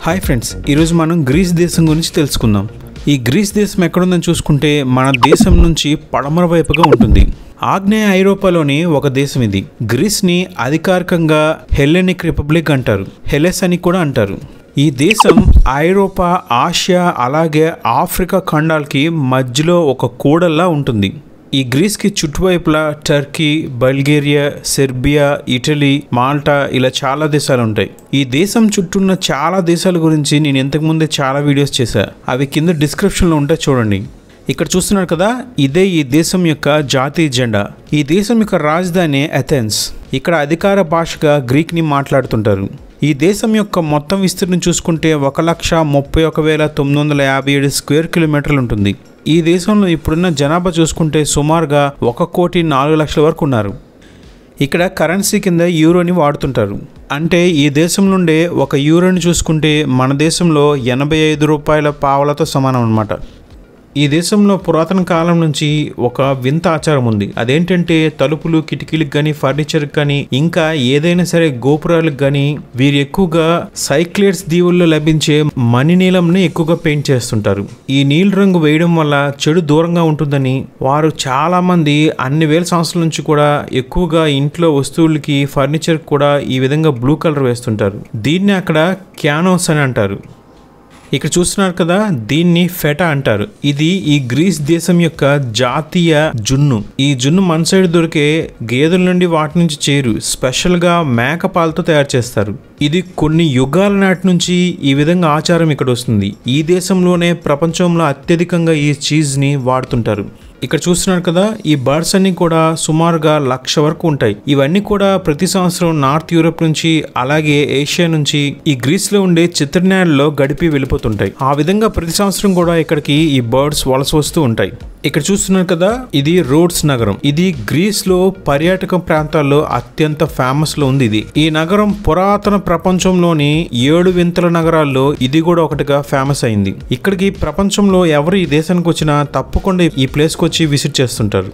hi friends ఈరోజు మనం grace దేశం గురించి తెలుసుకుందాం ఈ గ్రీస్ దేశం ఎక్కడుందని చూసుకుంటే మన దేశం నుంచి పడమర వైపుగా ఉంటుంది ఆగ్నేయ ఐరోపాలోని ఒక దేశం ఇది గ్రీస్ని అధికారికంగా హెల్లెనిక్ రిపబ్లిక్ అంటారు హెలెస్ అని కూడా అంటారు ఈ దేశం ఐరోపా ఆసియా అలాగే ఆఫ్రికా ఖండాలకి మధ్యలో ఒక కూడల్లా ఉంటుంది ఈ గ్రీస్కి చుట్టువైపులా Turkey Bulgaria Serbia Italy Malta ఇలా చాలా దేశాలు ఉంటాయి ఈ దేశం చుట్టూ ఉన్న చాలా దేశాల గురించి నేను ఇంతకుముందే చాలా వీడియోస్ చేశా అవి కింద డిస్క్రిప్షన్లో ఉంటే చూడండి ఇక్కడ చూస్తున్నారు కదా ఇదే ఈ దేశం యొక్క జాతీయ జెండా ఈ దేశం యొక్క రాజధాని అథెన్స్ ఇక్కడ అధికార భాషగా గ్రీక్ని మాట్లాడుతుంటారు ఈ దేశం యొక్క మొత్తం విస్తీర్ణం చూసుకుంటే ఒక లక్ష ముప్పై ఒక వేల తొమ్మిది వందల యాభై ఏడు స్క్వేర్ కిలోమీటర్లు ఉంటుంది ఈ దేశంలో ఇప్పుడున్న జనాభా చూసుకుంటే సుమారుగా ఒక కోటి నాలుగు లక్షల వరకు ఉన్నారు ఇక్కడ కరెన్సీ కింద యూరోని వాడుతుంటారు అంటే ఈ దేశం నుండే ఒక యూరోని చూసుకుంటే మన దేశంలో ఎనభై ఐదు రూపాయల పావలతో సమానం అన్నమాట ఈ దేశంలో పురాతన కాలం నుంచి ఒక వింత ఆచారం ఉంది అదేంటంటే తలుపులు కిటికీలకు కానీ ఫర్నిచర్కి కానీ ఇంకా ఏదైనా సరే గోపురాలకు కానీ వీరు ఎక్కువగా సైక్లేట్స్ దీవుల్లో లభించే మణి నీలంని ఎక్కువగా పెయింట్ చేస్తుంటారు ఈ నీల రంగు వేయడం వల్ల చెడు దూరంగా ఉంటుందని వారు చాలా మంది అన్ని వేల సంవత్సరాల నుంచి కూడా ఎక్కువగా ఇంట్లో వస్తువులకి ఫర్నిచర్ కూడా ఈ విధంగా బ్లూ కలర్ వేస్తుంటారు దీన్ని అక్కడ క్యానోస్ అని అంటారు ఇక్కడ చూస్తున్నారు కదా దీన్ని ఫెటా అంటారు ఇది ఈ గ్రీస్ దేశం యొక్క జాతీయ జున్ను ఈ జున్ను మన సైడ్ దొరికే గేదెల నుండి వాటి నుంచి చేరు స్పెషల్ గా మేక పాలతో తయారు చేస్తారు ఇది కొన్ని యుగాల నాటి నుంచి ఈ విధంగా ఆచారం ఇక్కడ వస్తుంది ఈ దేశంలోనే ప్రపంచంలో అత్యధికంగా ఈ చీజ్ ని వాడుతుంటారు ఇక్కడ చూస్తున్నారు కదా ఈ బర్డ్స్ అన్ని కూడా సుమారుగా లక్ష వరకు ఉంటాయి ఇవన్నీ కూడా ప్రతి సంవత్సరం నార్త్ యూరోప్ నుంచి అలాగే ఏషియా నుంచి ఈ గ్రీస్ లో ఉండే చిత్రనాడులో గడిపి వెళ్ళిపోతుంటాయి ఆ విధంగా ప్రతి సంవత్సరం కూడా ఇక్కడికి ఈ బర్డ్స్ వలస వస్తూ ఉంటాయి ఇక్కడ చూస్తున్నారు కదా ఇది రోడ్స్ నగరం ఇది గ్రీస్ లో పర్యాటక ప్రాంతాల్లో అత్యంత ఫేమస్ లో ఉంది ఇది ఈ నగరం పురాతన ప్రపంచంలోని ఏడు వింతల నగరాల్లో ఇది కూడా ఒకటిగా ఫేమస్ అయింది ఇక్కడికి ప్రపంచంలో ఎవరు ఈ దేశానికి వచ్చినా తప్పకుండా ఈ ప్లేస్కి వచ్చి విజిట్ చేస్తుంటారు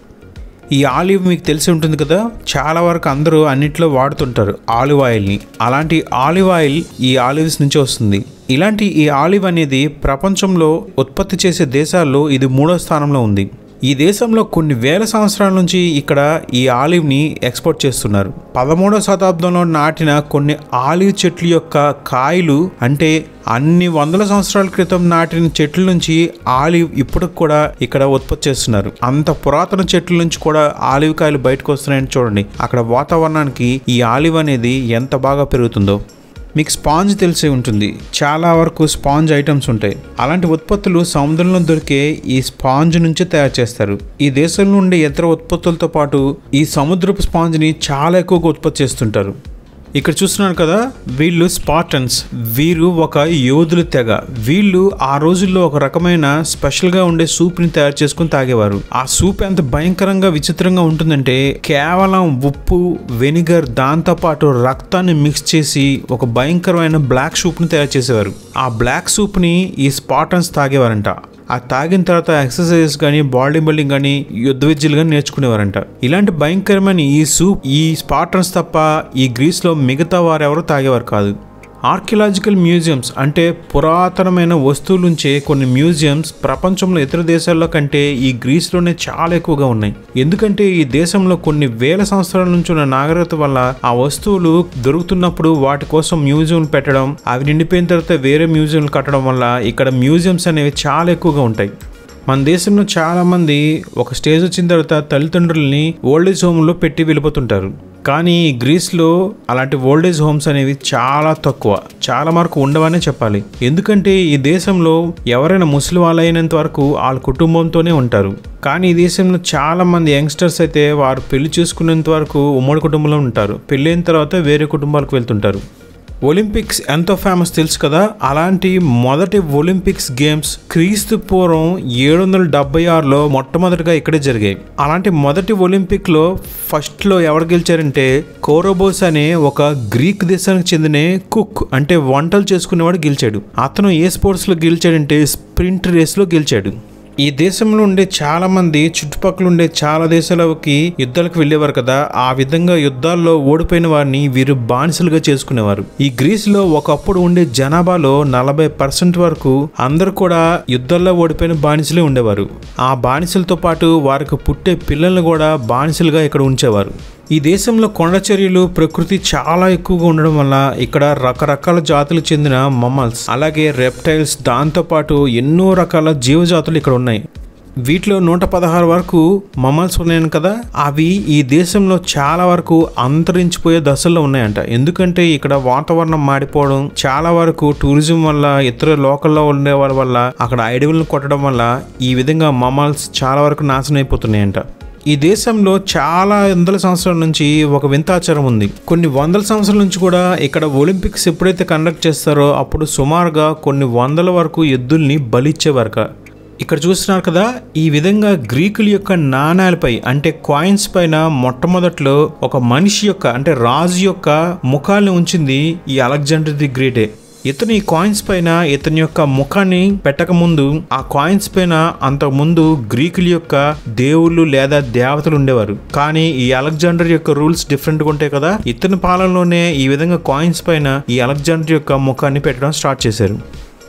ఈ ఆలివ్ మీకు తెలిసి ఉంటుంది కదా చాలా వరకు అందరూ అన్నిట్లో వాడుతుంటారు ఆలివ్ ఆయిల్ని అలాంటి ఆలివ్ ఆయిల్ ఈ ఆలివ్స్ నుంచి వస్తుంది ఇలాంటి ఈ ఆలివ్ అనేది ప్రపంచంలో ఉత్పత్తి చేసే దేశాల్లో ఇది మూడో స్థానంలో ఉంది ఈ దేశంలో కొన్ని వేల సంవత్సరాల నుంచి ఇక్కడ ఈ ఆలివ్ని ఎక్స్పోర్ట్ చేస్తున్నారు పదమూడవ శతాబ్దంలో నాటిన కొన్ని ఆలివ్ చెట్ల యొక్క కాయలు అంటే అన్ని వందల సంవత్సరాల క్రితం నాటిన చెట్ల నుంచి ఆలివ్ ఇప్పటికి కూడా ఇక్కడ ఉత్పత్తి చేస్తున్నారు అంత పురాతన చెట్ల నుంచి కూడా ఆలివ్ కాయలు బయటకు వస్తున్నాయని చూడండి అక్కడ వాతావరణానికి ఈ ఆలివ్ అనేది ఎంత బాగా పెరుగుతుందో మీకు స్పాంజ్ తెలిసే ఉంటుంది చాలా వరకు స్పాంజ్ ఐటమ్స్ ఉంటాయి అలాంటి ఉత్పత్తులు సముద్రంలో దొరికే ఈ స్పాంజ్ నుంచి తయారు చేస్తారు ఈ దేశంలో ఉండే ఇతర ఉత్పత్తులతో పాటు ఈ సముద్రపు స్పాంజ్ని చాలా ఎక్కువగా ఉత్పత్తి చేస్తుంటారు ఇక్కడ చూస్తున్నారు కదా వీళ్ళు స్పాటన్స్ వీరు ఒక యోధుల తెగ వీళ్ళు ఆ రోజుల్లో ఒక రకమైన స్పెషల్గా ఉండే సూప్ని తయారు చేసుకుని తాగేవారు ఆ సూప్ ఎంత భయంకరంగా విచిత్రంగా ఉంటుందంటే కేవలం ఉప్పు వెనిగర్ దాంతోపాటు రక్తాన్ని మిక్స్ చేసి ఒక భయంకరమైన బ్లాక్ సూప్ని తయారు చేసేవారు ఆ బ్లాక్ సూప్ని ఈ స్పాటన్స్ తాగేవారంట ఆ తాగిన తర్వాత ఎక్సర్సైజెస్ కానీ బాడీ బిల్డింగ్ కానీ యుద్ధ విద్యలు కానీ నేర్చుకునేవారంట ఇలాంటి భయంకరమైన ఈ సూప్ ఈ స్పాటన్స్ తప్ప ఈ గ్రీస్లో మిగతా వారెవరూ తాగేవారు కాదు ఆర్కియలాజికల్ మ్యూజియంస్ అంటే పురాతనమైన వస్తువులుంచే కొన్ని మ్యూజియంస్ ప్రపంచంలో ఇతర దేశాల్లో కంటే ఈ గ్రీస్లోనే చాలా ఎక్కువగా ఉన్నాయి ఎందుకంటే ఈ దేశంలో కొన్ని వేల సంవత్సరాల నుంచి ఉన్న నాగరికత వల్ల ఆ వస్తువులు దొరుకుతున్నప్పుడు వాటి కోసం మ్యూజియం పెట్టడం అవి నిండిపోయిన తర్వాత వేరే మ్యూజియంలు కట్టడం వల్ల ఇక్కడ మ్యూజియంస్ అనేవి చాలా ఎక్కువగా ఉంటాయి మన దేశంలో చాలా మంది ఒక స్టేజ్ వచ్చిన తర్వాత తల్లిదండ్రుల్ని ఓల్డేజ్ హోమ్లో పెట్టి వెళ్ళిపోతుంటారు కానీ ఈ గ్రీస్లో అలాంటి ఓల్డేజ్ హోమ్స్ అనేవి చాలా తక్కువ చాలా వరకు ఉండవనే చెప్పాలి ఎందుకంటే ఈ దేశంలో ఎవరైనా ముసలి వాళ్ళైనంత వరకు వాళ్ళ కుటుంబంతోనే ఉంటారు కానీ ఈ దేశంలో చాలా మంది యంగ్స్టర్స్ అయితే వారు పెళ్లి చేసుకునేంత వరకు ఉమ్మడి కుటుంబంలో ఉంటారు పెళ్ళైన తర్వాత వేరే కుటుంబాలకు వెళ్తుంటారు ఒలింపిక్స్ ఎంతో ఫేమస్ తెలుసు కదా అలాంటి మొదటి ఒలింపిక్స్ గేమ్స్ క్రీస్తు పూర్వం ఏడు వందల డెబ్బై ఆరులో మొట్టమొదటిగా ఇక్కడే జరిగాయి అలాంటి మొదటి ఒలింపిక్లో ఫస్ట్లో ఎవరు గెలిచారంటే కోరోబోస్ అనే ఒక గ్రీక్ దేశానికి చెందిన కుక్ అంటే వంటలు చేసుకునేవాడు గెలిచాడు అతను ఏ స్పోర్ట్స్లో గెలిచాడంటే స్ప్రింట్ రేస్లో గెలిచాడు ఈ దేశంలో ఉండే చాలా మంది చుట్టుపక్కల ఉండే చాలా దేశాలకి యుద్ధాలకు వెళ్ళేవారు కదా ఆ విధంగా యుద్ధాల్లో ఓడిపోయిన వారిని వీరు బానిసలుగా చేసుకునేవారు ఈ గ్రీస్ లో ఒకప్పుడు ఉండే జనాభాలో నలభై పర్సెంట్ వరకు అందరూ కూడా యుద్ధాల్లో ఓడిపోయిన బానిసలే ఉండేవారు ఆ బానిసలతో పాటు వారికి పుట్టే పిల్లల్ని కూడా బానిసలుగా ఇక్కడ ఉంచేవారు ఈ దేశంలో కొండ చర్యలు ప్రకృతి చాలా ఎక్కువగా ఉండడం వల్ల ఇక్కడ రకరకాల జాతులకు చెందిన మమ్మల్స్ అలాగే రెప్టైల్స్ దాంతోపాటు ఎన్నో రకాల జీవజాతులు ఇక్కడ ఉన్నాయి వీటిలో నూట పదహారు వరకు మమ్మల్స్ ఉన్నాయని కదా అవి ఈ దేశంలో చాలా వరకు అంతరించిపోయే దశల్లో ఉన్నాయంట ఎందుకంటే ఇక్కడ వాతావరణం మాడిపోవడం చాలా వరకు టూరిజం వల్ల ఇతర లోకల్లో ఉండే వాళ్ళ వల్ల అక్కడ అడవులను కొట్టడం వల్ల ఈ విధంగా మమ్మల్స్ చాలా వరకు నాశనం అయిపోతున్నాయంట ఈ దేశంలో చాలా వందల సంవత్సరాల నుంచి ఒక వింత ఆచారం ఉంది కొన్ని వందల సంవత్సరాల నుంచి కూడా ఇక్కడ ఒలింపిక్స్ ఎప్పుడైతే కండక్ట్ చేస్తారో అప్పుడు సుమారుగా కొన్ని వందల వరకు ఎద్దుల్ని బలిచ్చేవారక ఇక్కడ చూస్తున్నారు కదా ఈ విధంగా గ్రీకుల యొక్క నాణాలపై అంటే కాయిన్స్ పైన మొట్టమొదట్లో ఒక మనిషి యొక్క అంటే రాజు యొక్క ముఖాల్ని ఉంచింది ఈ అలెగ్జాండర్ ది గ్రేటే ఇతను ఈ కాయిన్స్ పైన ఇతని యొక్క ముఖాన్ని పెట్టక ముందు ఆ కాయిన్స్ పైన అంతకు ముందు గ్రీకుల యొక్క దేవుళ్ళు లేదా దేవతలు ఉండేవారు కానీ ఈ అలెగ్జాండర్ యొక్క రూల్స్ డిఫరెంట్ గా ఉంటాయి కదా ఇతని పాలనలోనే ఈ విధంగా కాయిన్స్ పైన ఈ అలెగ్జాండర్ యొక్క ముఖాన్ని పెట్టడం స్టార్ట్ చేశారు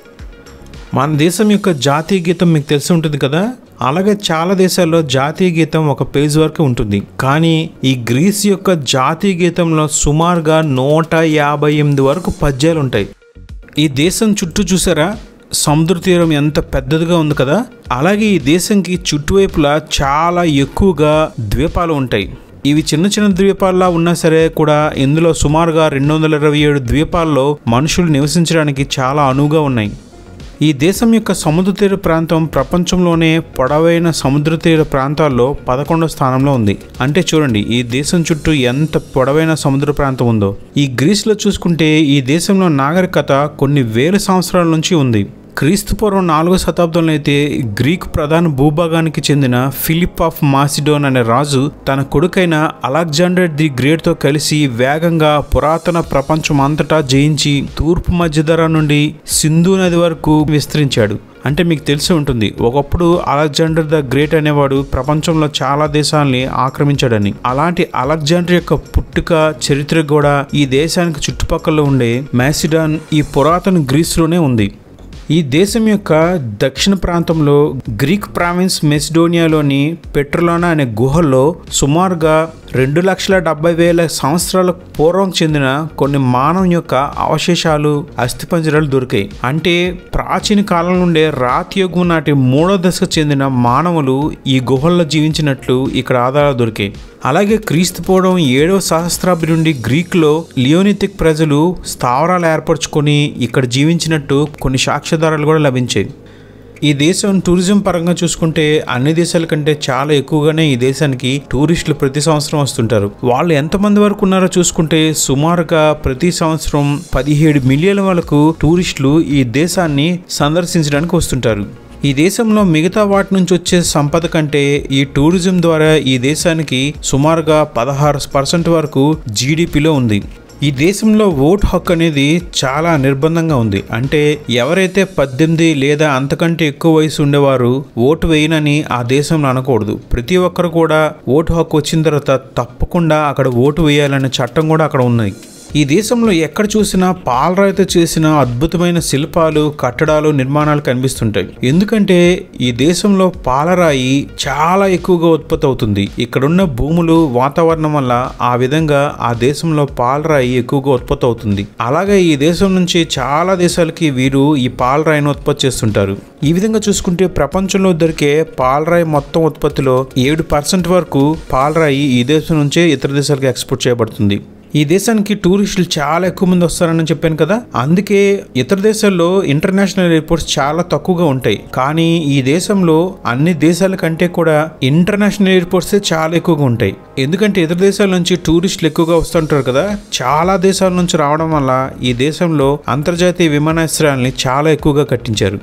మన దేశం యొక్క జాతీయ గీతం మీకు తెలిసి ఉంటుంది కదా అలాగే చాలా దేశాల్లో జాతీయ గీతం ఒక పేజ్ వరకు ఉంటుంది కానీ ఈ గ్రీస్ యొక్క జాతీయ గీతంలో సుమారుగా నూట యాభై ఎనిమిది వరకు పద్యాలు ఉంటాయి ఈ దేశం చుట్టూ చూసారా సముద్ర తీరం ఎంత పెద్దదిగా ఉంది కదా అలాగే ఈ దేశంకి చుట్టువైపులా చాలా ఎక్కువగా ద్వీపాలు ఉంటాయి ఇవి చిన్న చిన్న ద్వీపాల్లా ఉన్నా సరే కూడా ఇందులో సుమారుగా రెండు వందల ఇరవై ఏడు ద్వీపాల్లో మనుషులు నివసించడానికి చాలా అనువుగా ఉన్నాయి ఈ దేశం యొక్క సముద్ర తీర ప్రాంతం ప్రపంచంలోనే పొడవైన సముద్ర తీర ప్రాంతాల్లో పదకొండో స్థానంలో ఉంది అంటే చూడండి ఈ దేశం చుట్టూ ఎంత పొడవైన సముద్ర ప్రాంతం ఉందో ఈ గ్రీస్లో చూసుకుంటే ఈ దేశంలో నాగరికత కొన్ని వేల సంవత్సరాల నుంచి ఉంది క్రీస్తు పూర్వం నాలుగో శతాబ్దంలో అయితే గ్రీక్ ప్రధాన భూభాగానికి చెందిన ఫిలిప్ ఆఫ్ మాసిడోన్ అనే రాజు తన కొడుకైన అలెగ్జాండర్ ది గ్రేట్తో కలిసి వేగంగా పురాతన ప్రపంచం అంతటా జయించి తూర్పు మధ్యధర నుండి సింధు నది వరకు విస్తరించాడు అంటే మీకు తెలిసి ఉంటుంది ఒకప్పుడు అలెగ్జాండర్ ద గ్రేట్ అనేవాడు ప్రపంచంలో చాలా దేశాలని ఆక్రమించాడని అలాంటి అలెగ్జాండర్ యొక్క పుట్టుక చరిత్ర కూడా ఈ దేశానికి చుట్టుపక్కల ఉండే మ్యాసిడాన్ ఈ పురాతన గ్రీస్లోనే ఉంది ఈ దేశం యొక్క దక్షిణ ప్రాంతంలో గ్రీక్ ప్రావిన్స్ మెసిడోనియాలోని పెట్రోలోనా అనే గుహల్లో సుమారుగా రెండు లక్షల డెబ్బై వేల సంవత్సరాల పూర్వం చెందిన కొన్ని మానవ యొక్క అవశేషాలు అస్థిపంజరాలు దొరికాయి అంటే ప్రాచీన కాలం నుండే రాతి యుగం నాటి మూడో దశకు చెందిన మానవులు ఈ గుహల్లో జీవించినట్లు ఇక్కడ ఆధారాలు దొరికాయి అలాగే క్రీస్తు పూర్వం ఏడవ సహస్రాబ్ది నుండి గ్రీక్లో లియోనితిక్ ప్రజలు స్థావరాలు ఏర్పరచుకొని ఇక్కడ జీవించినట్టు కొన్ని సాక్ష్యాధారాలు కూడా లభించాయి ఈ దేశం టూరిజం పరంగా చూసుకుంటే అన్ని దేశాల కంటే చాలా ఎక్కువగానే ఈ దేశానికి టూరిస్టులు ప్రతి సంవత్సరం వస్తుంటారు వాళ్ళు ఎంతమంది వరకు ఉన్నారో చూసుకుంటే సుమారుగా ప్రతి సంవత్సరం పదిహేడు మిలియన్ల వరకు టూరిస్టులు ఈ దేశాన్ని సందర్శించడానికి వస్తుంటారు ఈ దేశంలో మిగతా వాటి నుంచి వచ్చే సంపద కంటే ఈ టూరిజం ద్వారా ఈ దేశానికి సుమారుగా పదహారు పర్సెంట్ వరకు జీడిపిలో ఉంది ఈ దేశంలో ఓటు హక్కు అనేది చాలా నిర్బంధంగా ఉంది అంటే ఎవరైతే పద్దెనిమిది లేదా అంతకంటే ఎక్కువ వయసు ఉండేవారు ఓటు వేయనని ఆ దేశంలో అనకూడదు ప్రతి ఒక్కరు కూడా ఓటు హక్కు వచ్చిన తర్వాత తప్పకుండా అక్కడ ఓటు వేయాలనే చట్టం కూడా అక్కడ ఉన్నాయి ఈ దేశంలో ఎక్కడ చూసినా పాలరాయితో చేసిన అద్భుతమైన శిల్పాలు కట్టడాలు నిర్మాణాలు కనిపిస్తుంటాయి ఎందుకంటే ఈ దేశంలో పాలరాయి చాలా ఎక్కువగా ఉత్పత్తి అవుతుంది ఇక్కడున్న భూములు వాతావరణం వల్ల ఆ విధంగా ఆ దేశంలో పాలరాయి ఎక్కువగా ఉత్పత్తి అవుతుంది అలాగే ఈ దేశం నుంచి చాలా దేశాలకి వీరు ఈ పాలరాయిని ఉత్పత్తి చేస్తుంటారు ఈ విధంగా చూసుకుంటే ప్రపంచంలో దొరికే పాలరాయి మొత్తం ఉత్పత్తిలో ఏడు పర్సెంట్ వరకు పాలరాయి ఈ దేశం నుంచే ఇతర దేశాలకు ఎక్స్పోర్ట్ చేయబడుతుంది ఈ దేశానికి టూరిస్టులు చాలా ఎక్కువ మంది వస్తారని చెప్పాను కదా అందుకే ఇతర దేశాల్లో ఇంటర్నేషనల్ ఎయిర్పోర్ట్స్ చాలా తక్కువగా ఉంటాయి కానీ ఈ దేశంలో అన్ని దేశాల కంటే కూడా ఇంటర్నేషనల్ ఎయిర్పోర్ట్స్ చాలా ఎక్కువగా ఉంటాయి ఎందుకంటే ఇతర దేశాల నుంచి టూరిస్టులు ఎక్కువగా వస్తుంటారు కదా చాలా దేశాల నుంచి రావడం వల్ల ఈ దేశంలో అంతర్జాతీయ విమానాశ్రయాల్ని చాలా ఎక్కువగా కట్టించారు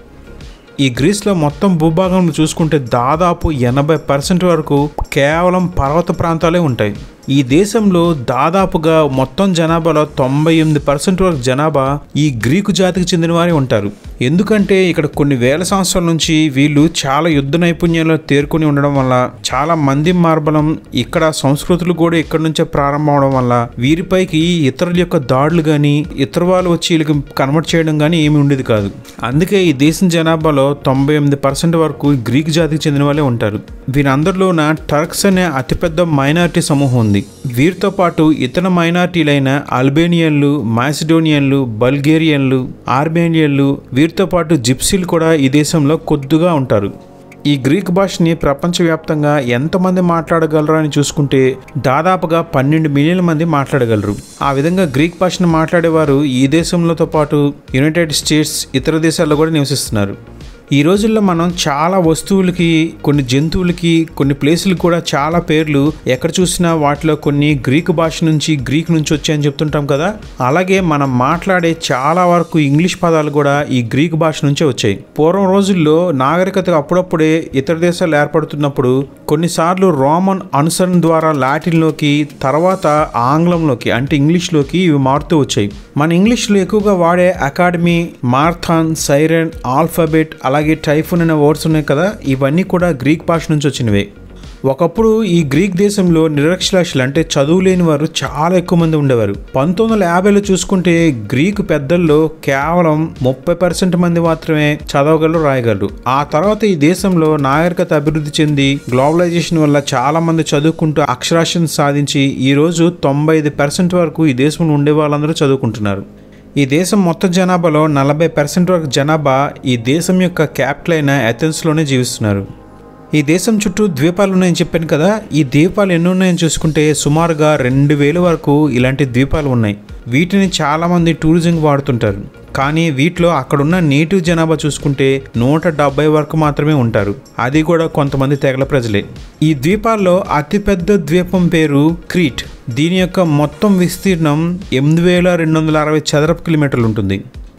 ఈ గ్రీస్లో మొత్తం భూభాగంలో చూసుకుంటే దాదాపు ఎనభై పర్సెంట్ వరకు కేవలం పర్వత ప్రాంతాలే ఉంటాయి ఈ దేశంలో దాదాపుగా మొత్తం జనాభాలో తొంభై ఎనిమిది పర్సెంట్ వరకు జనాభా ఈ గ్రీకు జాతికి చెందిన వారే ఉంటారు ఎందుకంటే ఇక్కడ కొన్ని వేల సంవత్సరాల నుంచి వీళ్ళు చాలా యుద్ధ నైపుణ్యంలో తేరుకొని ఉండడం వల్ల చాలా మంది మార్బలం ఇక్కడ సంస్కృతులు కూడా ఇక్కడ నుంచే ప్రారంభం అవడం వల్ల వీరిపైకి ఇతరుల యొక్క దాడులు కానీ ఇతర వాళ్ళు వచ్చి వీళ్ళకి కన్వర్ట్ చేయడం కానీ ఏమి ఉండేది కాదు అందుకే ఈ దేశం జనాభాలో తొంభై ఎనిమిది పర్సెంట్ వరకు గ్రీక్ జాతికి చెందిన వాళ్ళే ఉంటారు వీరందరిలోన టర్క్స్ అనే అతిపెద్ద మైనారిటీ సమూహం ఉంది వీరితో పాటు ఇతర మైనారిటీలైన అల్బేనియన్లు మాసిడోనియన్లు బల్గేరియన్లు ఆర్మేనియన్లు వీరితో పాటు జిప్సీలు కూడా ఈ దేశంలో కొద్దిగా ఉంటారు ఈ గ్రీక్ భాషని ప్రపంచవ్యాప్తంగా ఎంతమంది మాట్లాడగలరు అని చూసుకుంటే దాదాపుగా పన్నెండు మిలియన్ల మంది మాట్లాడగలరు ఆ విధంగా గ్రీక్ భాషను మాట్లాడేవారు ఈ దేశంలోతో పాటు యునైటెడ్ స్టేట్స్ ఇతర దేశాల్లో కూడా నివసిస్తున్నారు ఈ రోజుల్లో మనం చాలా వస్తువులకి కొన్ని జంతువులకి కొన్ని ప్లేసులకు కూడా చాలా పేర్లు ఎక్కడ చూసినా వాటిలో కొన్ని గ్రీకు భాష నుంచి గ్రీక్ నుంచి వచ్చాయని చెప్తుంటాం కదా అలాగే మనం మాట్లాడే చాలా వరకు ఇంగ్లీష్ పదాలు కూడా ఈ గ్రీక్ భాష నుంచే వచ్చాయి పూర్వం రోజుల్లో నాగరికత అప్పుడప్పుడే ఇతర దేశాలు ఏర్పడుతున్నప్పుడు కొన్నిసార్లు రోమన్ అనుసరణ ద్వారా లాటిన్లోకి తర్వాత ఆంగ్లంలోకి అంటే ఇంగ్లీష్లోకి ఇవి మారుతూ వచ్చాయి మన ఇంగ్లీష్లో ఎక్కువగా వాడే అకాడమీ మార్థాన్ సైరన్ ఆల్ఫాబెట్ అలాగే టైఫున్ అనే వర్డ్స్ ఉన్నాయి కదా ఇవన్నీ కూడా గ్రీక్ భాష నుంచి వచ్చినవే ఒకప్పుడు ఈ గ్రీక్ దేశంలో నిరక్షరాస్యులు అంటే చదువు లేని వారు చాలా ఎక్కువ మంది ఉండేవారు పంతొమ్మిది వందల యాభైలో చూసుకుంటే గ్రీకు పెద్దల్లో కేవలం ముప్పై పర్సెంట్ మంది మాత్రమే చదవగలరు రాయగలరు ఆ తర్వాత ఈ దేశంలో నాగరికత అభివృద్ధి చెంది గ్లోబలైజేషన్ వల్ల చాలా మంది చదువుకుంటూ అక్షరాస్యత సాధించి ఈ రోజు తొంభై ఐదు పర్సెంట్ వరకు ఈ దేశంలో ఉండే వాళ్ళందరూ చదువుకుంటున్నారు ఈ దేశం మొత్తం జనాభాలో నలభై పర్సెంట్ వరకు జనాభా ఈ దేశం యొక్క క్యాపిటల్ అయిన అథెన్స్లోనే జీవిస్తున్నారు ఈ దేశం చుట్టూ ద్వీపాలు ఉన్నాయని చెప్పాను కదా ఈ ద్వీపాలు ఎన్ని ఉన్నాయని చూసుకుంటే సుమారుగా రెండు వేల వరకు ఇలాంటి ద్వీపాలు ఉన్నాయి వీటిని చాలామంది టూరిజం వాడుతుంటారు కానీ వీటిలో అక్కడున్న నేటివ్ జనాభా చూసుకుంటే నూట డెబ్బై వరకు మాత్రమే ఉంటారు అది కూడా కొంతమంది తెగల ప్రజలే ఈ ద్వీపాల్లో అతిపెద్ద ద్వీపం పేరు క్రీట్ దీని యొక్క మొత్తం విస్తీర్ణం ఎనిమిది వేల రెండు వందల అరవై చదరపు కిలోమీటర్లు ఉంటుంది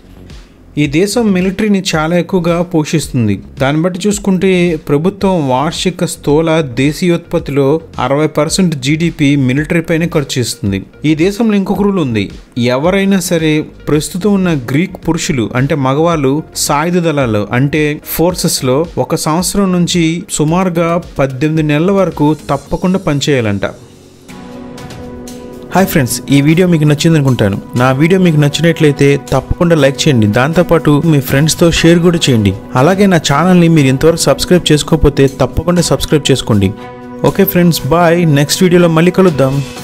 ఈ దేశం మిలిటరీని చాలా ఎక్కువగా పోషిస్తుంది దాన్ని బట్టి చూసుకుంటే ప్రభుత్వం వార్షిక స్థూల దేశీయోత్పత్తిలో అరవై పర్సెంట్ జీడిపి మిలిటరీ పైనే ఖర్చు చేస్తుంది ఈ దేశంలో ఇంకొక రూల్ ఉంది ఎవరైనా సరే ప్రస్తుతం ఉన్న గ్రీక్ పురుషులు అంటే మగవాళ్ళు సాయుధ దళాలు అంటే ఫోర్సెస్లో ఒక సంవత్సరం నుంచి సుమారుగా పద్దెనిమిది నెలల వరకు తప్పకుండా పనిచేయాలంట హాయ్ ఫ్రెండ్స్ ఈ వీడియో మీకు నచ్చింది అనుకుంటాను నా వీడియో మీకు నచ్చినట్లయితే తప్పకుండా లైక్ చేయండి దాంతోపాటు మీ ఫ్రెండ్స్తో షేర్ కూడా చేయండి అలాగే నా ఛానల్ని మీరు ఇంతవరకు సబ్స్క్రైబ్ చేసుకోకపోతే తప్పకుండా సబ్స్క్రైబ్ చేసుకోండి ఓకే ఫ్రెండ్స్ బాయ్ నెక్స్ట్ వీడియోలో మళ్ళీ కలుద్దాం